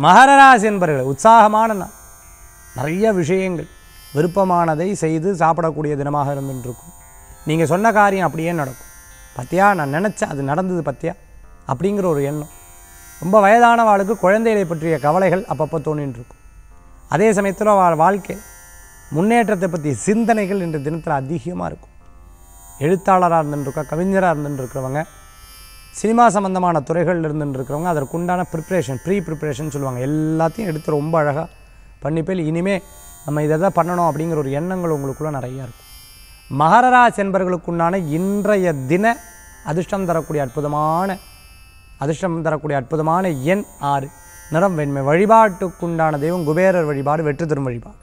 மகர ராசி என்பவர்கள் உற்சாகமான நாள் நிறைய விஷயங்கள் விருப்பமானதை செய்து சாப்பிடக்கூடிய தினமாக இருந்துட்டு இருக்கும் நீங்கள் சொன்ன காரியம் அப்படியே நடக்கும் பத்தியா நான் நினச்சேன் அது நடந்தது பத்தியா அப்படிங்கிற ஒரு எண்ணம் ரொம்ப வயதானவாளுக்கு குழந்தைகளை பற்றிய கவலைகள் அப்பப்போ தோணின்னு இருக்கும் அதே சமயத்தில் அவள் வாழ்க்கை முன்னேற்றத்தை பற்றிய சிந்தனைகள் இன்று தினத்தில் அதிகமாக இருக்கும் எழுத்தாளராக இருந்துருக்கா கவிஞராக இருந்துருக்கிறவங்க சினிமா சம்பந்தமான துறைகளில் இருந்துருக்கிறவங்க அதற்குண்டான ப்ரிப்ரேஷன் ப்ரீ ப்ரிப்ரேஷன் சொல்லுவாங்க எல்லாத்தையும் எடுத்து ரொம்ப அழகாக பண்ணிப்பேல் இனிமே நம்ம இதை தான் பண்ணணும் அப்படிங்கிற ஒரு எண்ணங்கள் உங்களுக்குள்ளே நிறையா இருக்கும் மகரராஜ் என்பவர்களுக்குண்டான இன்றைய தின அதிர்ஷ்டம் தரக்கூடிய அற்புதமான அதிர்ஷ்டம் தரக்கூடிய அற்புதமான எண் ஆறு நிறம் வெண்மை வழிபாட்டுக்குண்டான தெய்வம் குபேரர் வழிபாடு வெற்றி தரும் வழிபாடு